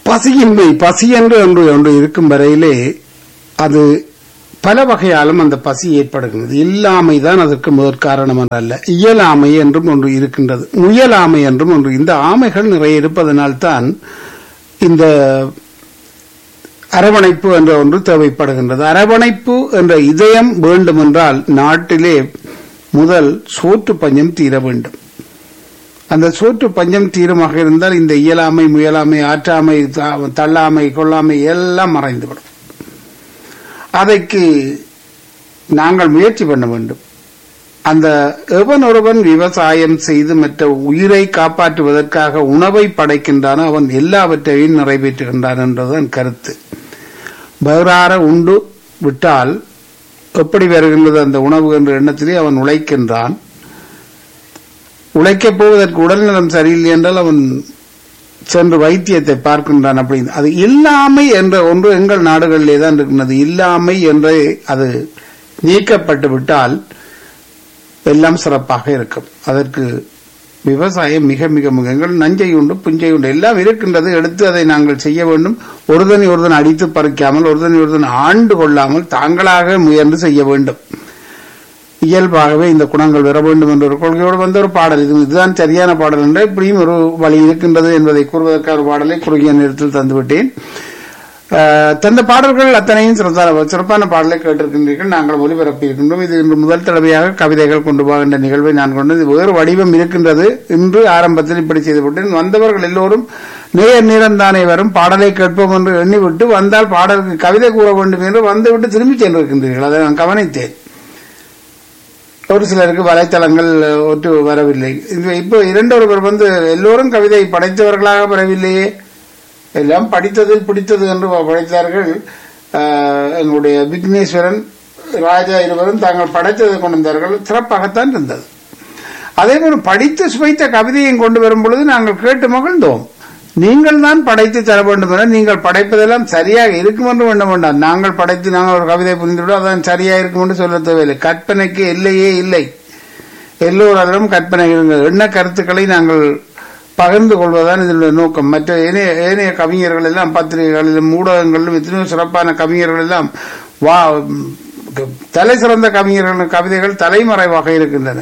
பசியின்மை பசி என்று ஒன்று ஒன்று இருக்கும் வரையிலே அது பல வகையாலும் அந்த பசி ஏற்படுகிறது இல்லாமை தான் அதற்கு முதற் காரணம் அல்ல இயலாமை என்றும் ஒன்று இருக்கின்றது முயலாமை என்றும் ஒன்று இந்த ஆமைகள் நிறைய இருப்பதனால்தான் இந்த அரவணைப்பு என்ற ஒன்று தேவைப்படுகின்றது அரவணைப்பு என்ற இதயம் வேண்டுமென்றால் நாட்டிலே முதல் சோற்று பஞ்சம் தீர வேண்டும் அந்த சோற்று பஞ்சம் தீரமாக இருந்தால் இந்த இயலாமை முயலாமை ஆற்றாமை த- தள்ளாமை கொள்ளாமை எல்லாம் மறைந்துவிடும் அதற்கு நாங்கள் முயற்சி பண்ண வேண்டும் அந்த எவன் ஒருவன் விவசாயம் செய்து மற்ற உயிரை காப்பாற்றுவதற்காக உணவை படைக்கின்றானோ அவன் எல்லாவற்றையும் நிறைவேற்றுகின்றான் என்றுதான் கருத்து வயிறார உண்டு விட்டால் எப்படி வருகின்றது அந்த உணவு என்ற எண்ணத்திலே அவன் உழைக்கின்றான் உழைக்கப் போவதற்கு உடல்நலம் சரியில்லை என்றால் அவன் சென்று வைத்தியத்தை பார்க்கின்றான் அப்படின்னு அது இல்லாமை என்ற ஒன்று எங்கள் நாடுகளிலே தான் இருக்கின்றது இல்லாமை என்று அது நீக்கப்பட்டு விட்டால் எல்லாம் சிறப்பாக இருக்கும் அதற்கு விவசாயம் மிக மிக மிக எங்கள் நஞ்சை உண்டு புஞ்சை உண்டு எல்லாம் இருக்கின்றது எடுத்து அதை நாங்கள் செய்ய வேண்டும் ஒருதனை ஒருதன் அடித்து பறிக்காமல் ஒருதனை ஒருதன் ஆண்டு கொள்ளாமல் தாங்களாக முயன்று செய்ய வேண்டும் இயல்பாகவே இந்த குணங்கள் வர வேண்டும் என்ற ஒரு கொள்கையோடு வந்த ஒரு பாடல் இது இதுதான் சரியான பாடல் என்ற இப்படியும் ஒரு வழி இருக்கின்றது என்பதை கூறுவதற்காக ஒரு பாடலை குறுகிய நேரத்தில் தந்துவிட்டேன் ஆஹ், தந்த பாடல்கள் அத்தனையும் சிறந்த சிறப்பான பாடலை கேட்டிருக்கின்றீர்கள் நாங்கள் ஒலிபரப்பி இருக்கின்றோம் இது இன்று முதல் தடவையாக கவிதைகள் கொண்டு போகின்ற நிகழ்வை நான் கொண்டு இது வேறு வடிவம் இருக்கின்றது இன்று ஆரம்பத்தில் இப்படி செய்துவிட்டேன் வந்தவர்கள் எல்லோரும் நேர் நேரந்தானே வரும் பாடலை கேட்போம் என்று எண்ணிவிட்டு வந்தால் பாடலுக்கு கவிதை கூற வேண்டும் என்று வந்துவிட்டு திரும்பி சென்றிருக்கின்றீர்கள் அதை நான் கவனித்தேன் ஒரு சிலருக்கு வலைத்தளங்கள் ஒட்டு வரவில்லை இது இப்போ இரண்டொருவர் வந்து எல்லோரும் கவிதை படைத்தவர்களாக வரவில்லையே எல்லாம் படித்ததில் பிடித்தது என்று படைத்தார்கள் ஆஹ், எங்களுடைய விக்னேஸ்வரன் ராஜா இருவரும் தாங்கள் படைத்ததை கொண்டு வந்தார்கள் சிறப்பாகத்தான் இருந்தது அதே போல படித்து சுவைத்த கவிதையும் கொண்டு வரும் பொழுது நாங்கள் கேட்டு மகிழ்ந்தோம் நீங்கள் தான் படைத்து தர வேண்டும் என நீங்கள் படைப்பதெல்லாம் சரியாக இருக்கும் என்று வேண்ட வேண்டாம் நாங்கள் படைத்து நாங்கள் ஒரு கவிதை புரிந்துவிட்டோம் அதான் சரியா இருக்கும் என்று சொல்ல தேவையில்லை கற்பனைக்கு எல்லையே இல்லை எல்லோராலும் கற்பனை இருங்கள் என்ன கருத்துக்களை நாங்கள் பகிர்ந்து கொள்வதுதான் இதனுடைய நோக்கம் மற்ற ஏனைய ஏனைய கவிஞர்கள் எல்லாம் பத்திரிகைகளிலும் ஊடகங்களிலும் எத்தனையோ சிறப்பான கவிஞர்கள் எல்லாம் வா தலை சிறந்த கவிஞர்கள் கவிதைகள் தலைமறைவாக இருக்கின்றன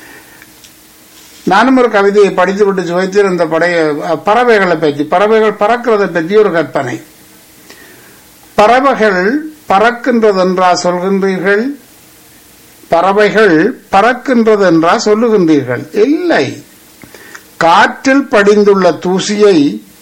நானும் ஒரு கவிதையை படித்துவிட்டு சுவைத்திருந்த படைய பறவைகளை பற்றி பறவைகள் பறக்கிறதை பற்றி ஒரு கற்பனை பறவைகள் பறக்கின்றதென்றா சொல்கின்றீர்கள் பறவைகள் பறக்கின்றதென்றா சொல்லுகின்றீர்கள் இல்லை காற்றில் படிந்துள்ள தூசியை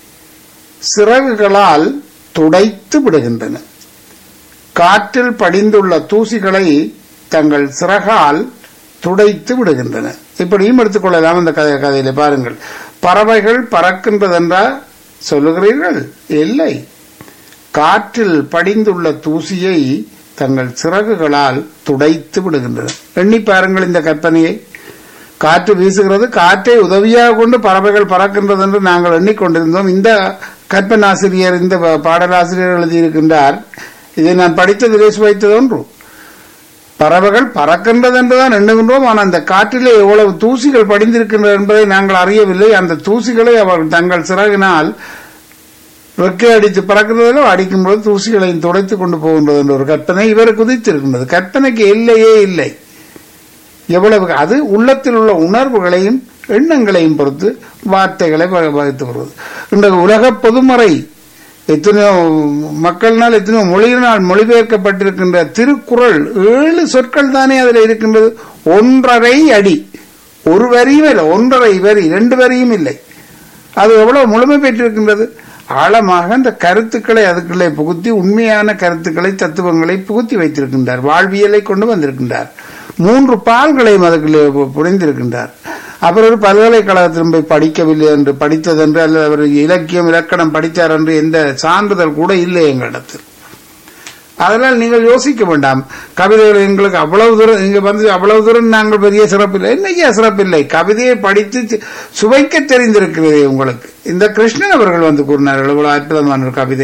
சிறகுகளால் துடைத்து விடுகின்றன காற்றில் படிந்துள்ள தூசிகளை தங்கள் சிறகால் துடைத்து விடுகின்றன இப்படியும் எடுத்துக்கொள்ளலாம் அந்த கதை கதையில பாருங்கள் பறவைகள் பறக்கின்றதென்றா சொல்லுகிறீர்கள் இல்லை காற்றில் படிந்துள்ள தூசியை தங்கள் சிறகுகளால் துடைத்து விடுகின்றன எண்ணி பாருங்கள் இந்த கற்பனையை காற்று வீசுகிறது காற்றை உதவியாக கொண்டு பறவைகள் பறக்கின்றது என்று நாங்கள் எண்ணிக்கொண்டிருந்தோம் இந்த கற்பனாசிரியர் இந்த பா- பாடலாசிரியர் எழுதியிருக்கின்றார் இதை நான் படித்ததிலே சுவைத்தது ஒன்று பறவைகள் பறக்கின்றது என்றுதான் எண்ணுகின்றோம் ஆனால் அந்த காற்றிலே எவ்வளவு தூசிகள் படிந்திருக்கின்றது என்பதை நாங்கள் அறியவில்லை அந்த தூசிகளை அவர்கள் தங்கள் சிறகினால் ரெக்கை அடித்து பறக்கிறதிலோ அடிக்கும்போது தூசிகளையும் துடைத்து கொண்டு போகின்றது என்ற ஒரு கற்பனை இவருக்கு உதித்திருக்கின்றது கற்பனைக்கு எல்லையே இல்லை எவ்வளவு அது உள்ளத்தில் உள்ள உணர்வுகளையும் எண்ணங்களையும் பொறுத்து வார்த்தைகளை வ- வகுத்து வருவது இன்றைக்கு உலக பொதுமறை எத்தனையோ மக்களினால் எத்தனையோ மொழியினால் மொழிபெயர்க்கப்பட்டிருக்கின்ற திருக்குறள் ஏழு சொற்கள் தானே அதில் இருக்கின்றது ஒன்றரை அடி ஒரு வரியும் இல்லை ஒன்றரை வரி ரெண்டு வரியும் இல்லை அது எவ்வளவு முழுமை பெற்றிருக்கின்றது ஆழமாக அந்த கருத்துக்களை அதுக்குள்ளே புகுத்தி உண்மையான கருத்துக்களை தத்துவங்களை புகுத்தி வைத்திருக்கின்றார் வாழ்வியலை கொண்டு வந்திருக்கின்றார் மூன்று பால்களையும் அதுக்குள்ளே பு- புரிந்திருக்கின்றார் அவர் ஒரு பல்கலைக்கழகத்திலும் போய் படிக்கவில்லை என்று படித்ததென்று அல்லது அவர் இலக்கியம் இலக்கணம் படித்தார் என்று எந்த சான்றிதழ் கூட இல்லை எங்களிடத்தில் அதனால் நீங்கள் யோசிக்க வேண்டாம் கவிதைகள் எங்களுக்கு அவ்வளவு தூரம் இங்க வந்து அவ்வளவு தூரம் நாங்கள் பெரிய சிறப்பில்லை என்னையா சிறப்பில்லை கவிதையை படித்து சி- சுவைக்க தெரிந்திருக்கிறது உங்களுக்கு இந்த கிருஷ்ணன் அவர்கள் வந்து கூறினார்கள் இவ்வளவு அற்புதமான ஒரு கவிதை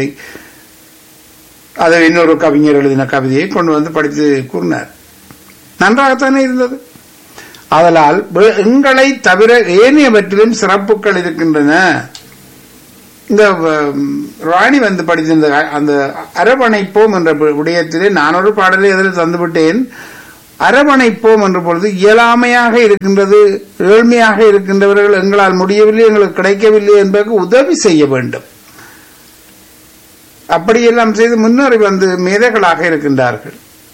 அதை இன்னொரு கவிஞர் எழுதின கவிதையை கொண்டு வந்து படித்து கூறினார் நன்றாகத்தானே இருந்தது அதனால் வெ- எங்களை தவிர ஏனையவற்றிலும் சிறப்புகள் இருக்கின்றன இந்த ம், ராணி வந்து படித்திருந்த அந்த அரவணைப்போம் என்ற வி- விடயத்திலே நான் ஒரு பாடலை எதில் தந்துவிட்டேன் அரவணைப்போம் என்ற பொழுது இயலாமையாக இருக்கின்றது ஏழ்மையாக இருக்கின்றவர்கள் எங்களால் முடியவில்லை எங்களுக்கு கிடைக்கவில்லை என்பதற்கு உதவி செய்ய வேண்டும் அப்படியெல்லாம் செய்து முன்னேறி வந்து மேதைகளாக இருக்கின்றார்கள்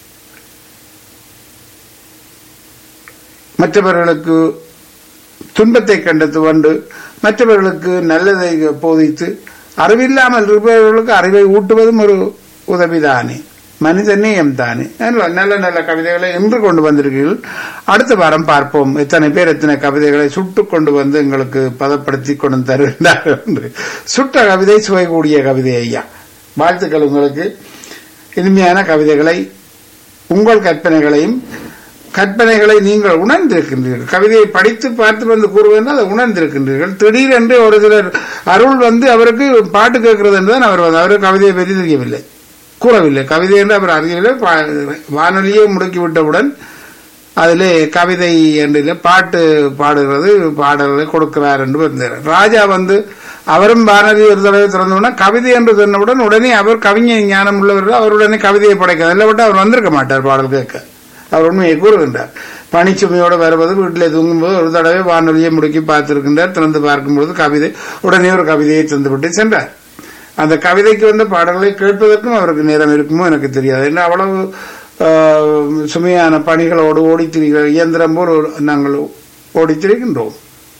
மற்றவர்களுக்கு துன்பத்தை கண்டத்து கொண்டு மற்றவர்களுக்கு நல்லதை போதித்து அறிவில்லாமல் இருப்பவர்களுக்கு அறிவை ஊட்டுவதும் ஒரு உதவிதானே மனித நேயம் தானே நல்ல நல்ல நல்ல கவிதைகளை இன்று கொண்டு வந்திருக்கீர்கள் அடுத்த வாரம் பார்ப்போம் எத்தனை பேர் எத்தனை கவிதைகளை சுட்டு கொண்டு வந்து எங்களுக்கு பதப்படுத்தி கொண்டு தருகின்றார்கள் என்று சுட்ட கவிதை சுவை கூடிய கவிதை ஐயா வாழ்த்துக்கள் உங்களுக்கு இனிமையான கவிதைகளை உங்கள் கற்பனைகளையும் கற்பனைகளை நீங்கள் உணர்ந்திருக்கின்றீர்கள் கவிதையை படித்து பார்த்து வந்து கூறுவதென்றால் அதை உணர்ந்திருக்கின்றீர்கள் திடீரென்று ஒரு சிலர் அருள் வந்து அவருக்கு பாட்டு கேட்கிறது என்றுதான் அவர் வந்து அவர் கவிதையை பற்றி தெரியவில்லை கூறவில்லை கவிதை என்று அவர் அறியவில்லை பா- வானொலியை முடுக்கிவிட்டவுடன் அதிலே கவிதை என்று இல்லை, பாட்டு பாடுகிறது பாடல்களை கொடுக்கிறார் என்று வந்தார் ராஜா வந்து அவரும் வானதி ஒரு தடவை திறந்தவுடனே கவிதை என்று சொன்னவுடன் உடனே அவர் கவிஞர் ஞானம் உள்ளவர்கள் அவர் உடனே கவிதையை படைக்க இல்லை விட்டு அவர் வந்திருக்க மாட்டார் பாடல் கேட்க அவர் உண்மையை கூறுகின்றார் பனிச்சுமையோடு வருவது வீட்டிலே தூங்கும்போது ஒரு தடவை வானொலியை முடுக்கி பார்த்திருக்கின்றார் திறந்து பார்க்கும்பொழுது கவிதை உடனே ஒரு கவிதையை தந்துவிட்டு சென்றார் அந்த கவிதைக்கு வந்த பாடல்களை கேட்பதற்கும் அவருக்கு நேரம் இருக்குமோ எனக்கு தெரியாது என்ன அவ்வளவு ஆஹ், சுமையான பணிகளோடு ஓடித்திரிகிற இயந்திரம் போல் ஒரு- நாங்கள் ஓடித்திருக்கின்றோம்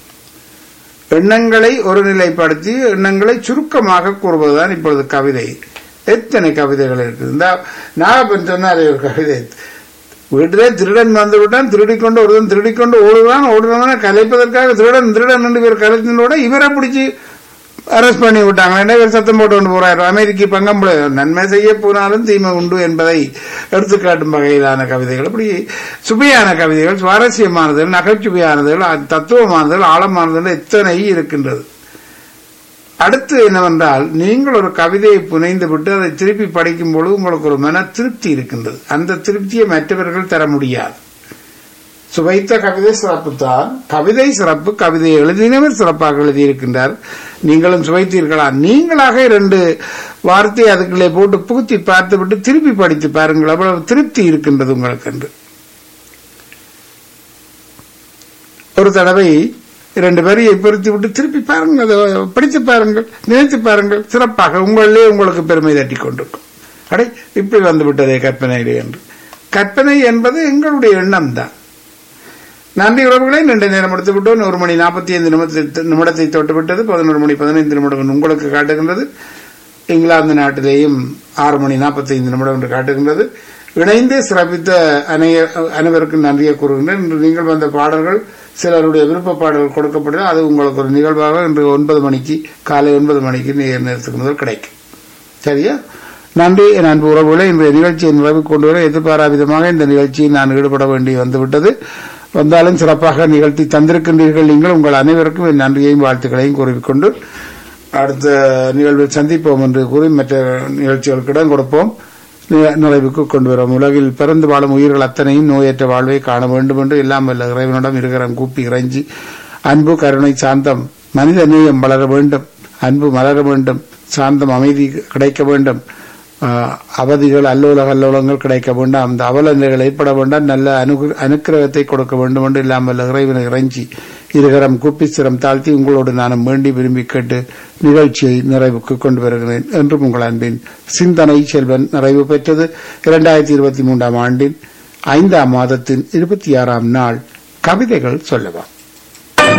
எண்ணங்களை ஒருநிலைப்படுத்தி எண்ணங்களை சுருக்கமாக கூறுவதுதான் இப்பொழுது கவிதை எத்தனை கவிதைகள் இருக்குது இந்த நாகப்பன் சொன்னாரே ஒரு கவிதை வீட்டிலே திருடன் வந்து விட்டான் திருடிக்கொண்டு ஒருவன் திருடிக்கொண்டு ஓடுவான் ஓடுறவன கலைப்பதற்காக திருடன் திருடன் என்று பேர் கலைத்தினோட இவரை பிடிச்சி அரெஸ்ட் பண்ணி விட்டாங்க என்ன இவர் சத்தம் போட்டு கொண்டு போறாரு அமெரிக்க பங்கம்புல நன்மை செய்ய போனாலும் தீமை உண்டு என்பதை எடுத்துக்காட்டும் வகையிலான கவிதைகள் அப்படி சுவையான கவிதைகள் சுவாரஸ்யமானது நகைச்சுவையானதுகள் அ- தத்துவமானதுகள் ஆழமானதுகள் எத்தனை இருக்கின்றது அடுத்து என்னவென்றால் நீங்கள் ஒரு கவிதையை புனைந்து விட்டு அதை திருப்பி படிக்கும் பொழுது உங்களுக்கு ஒரு மன திருப்தி இருக்கின்றது அந்த திருப்தியை மற்றவர்கள் தர முடியாது சுவைத்த கவிதை சிறப்பு தான் கவிதை சிறப்பு கவிதையை எழுதினவர் சிறப்பாக எழுதியிருக்கின்றார் நீங்களும் சுவைத்தீர்களா நீங்களாக இரண்டு வார்த்தை அதுக்குள்ளே போட்டு புகுத்தி பார்த்து விட்டு திருப்பி படித்து பாருங்கள் அவ்வளவு திருப்தி இருக்கின்றது உங்களுக்கு என்று ஒரு தடவை இரண்டு வரியை பொருத்தி விட்டு திருப்பி பாருங்கள் அதை படித்து பாருங்கள் நினைத்து பாருங்கள் சிறப்பாக உங்களிலே உங்களுக்கு பெருமை தட்டி கொண்டிருக்கும் அடே இப்படி வந்து விட்டதே கற்பனையிலே என்று கற்பனை என்பது எங்களுடைய எண்ணம் தான் நன்றி உறவுகளை நீண்ட நேரம் எடுத்து விட்டோம் ஒரு மணி நாற்பத்தி ஐந்து நிமிடத்தை நிமிடத்தை தொட்டு விட்டது பதினோரு மணி பதினைந்து நிமிடம் உங்களுக்கு காட்டுகின்றது இங்கிலாந்து நாட்டிலேயும் ஆறு மணி நாற்பத்தி ஐந்து நிமிடம் என்று காட்டுகின்றது இணைந்து சிறப்பித்த அனைய- அனைவருக்கும் நன்றியை கூறுகின்றேன் இன்று நீங்கள் வந்த பாடல்கள் சிலருடைய விருப்ப பாடல்கள் கொடுக்கப்பட்டது அது உங்களுக்கு ஒரு நிகழ்வாக இன்று ஒன்பது மணிக்கு காலை ஒன்பது மணிக்கு நேர் நேரத்துக்கு முதல் கிடைக்கும் சரியா நன்றி என் அன்பு உறவுகளை இன்றைய நிகழ்ச்சியை நிறைவு கொண்டு வர எதிர்பாரா விதமாக இந்த நிகழ்ச்சியில் நான் ஈடுபட வேண்டி வந்துவிட்டது வந்தாலும் சிறப்பாக நிகழ்த்தி தந்திருக்கின்றீர்கள் நீங்கள் உங்கள் அனைவருக்கும் என் நன்றியையும் வாழ்த்துக்களையும் கூறிக்கொண்டு அடுத்த நிகழ்வில் சந்திப்போம் என்று கூறி மற்ற நிகழ்ச்சிகளுக்கு இடம் கொடுப்போம் நி- நிறைவுக்கு கொண்டு வரோம் உலகில் பிறந்து வாழும் உயிர்கள் அத்தனையும் நோயற்ற வாழ்வை காண வேண்டும் என்று எல்லாம் வல்ல இறைவனிடம் இருக்கிறம் கூப்பி இறைஞ்சி அன்பு கருணை சாந்தம் மனித நேயம் வளர வேண்டும் அன்பு மலர வேண்டும் சாந்தம் அமைதி கிடைக்க வேண்டும் ஆஹ், அவதிகள் அல்லோல கல்லோலங்கள் கிடைக்க வேண்டாம் அந்த அவல நிலைகள் ஏற்பட வேண்டாம் நல்ல அனுகு அனுக்கிரகத்தை கொடுக்க வேண்டும் என்று இல்லாமல் இறைவனை இறைஞ்சி இருகரம் கூப்பி சிரம் தாழ்த்தி உங்களோடு நானும் வேண்டி விரும்பி கேட்டு நிகழ்ச்சியை நிறைவுக்கு கொண்டு வருகிறேன் என்றும் உங்கள் அன்பின் சிந்தனை செல்வன் நிறைவு பெற்றது இரண்டாயிரத்தி இருபத்தி மூன்றாம் ஆண்டின் ஐந்தாம் மாதத்தின் இருபத்தி ஆறாம் நாள் கவிதைகள் சொல்லலாம்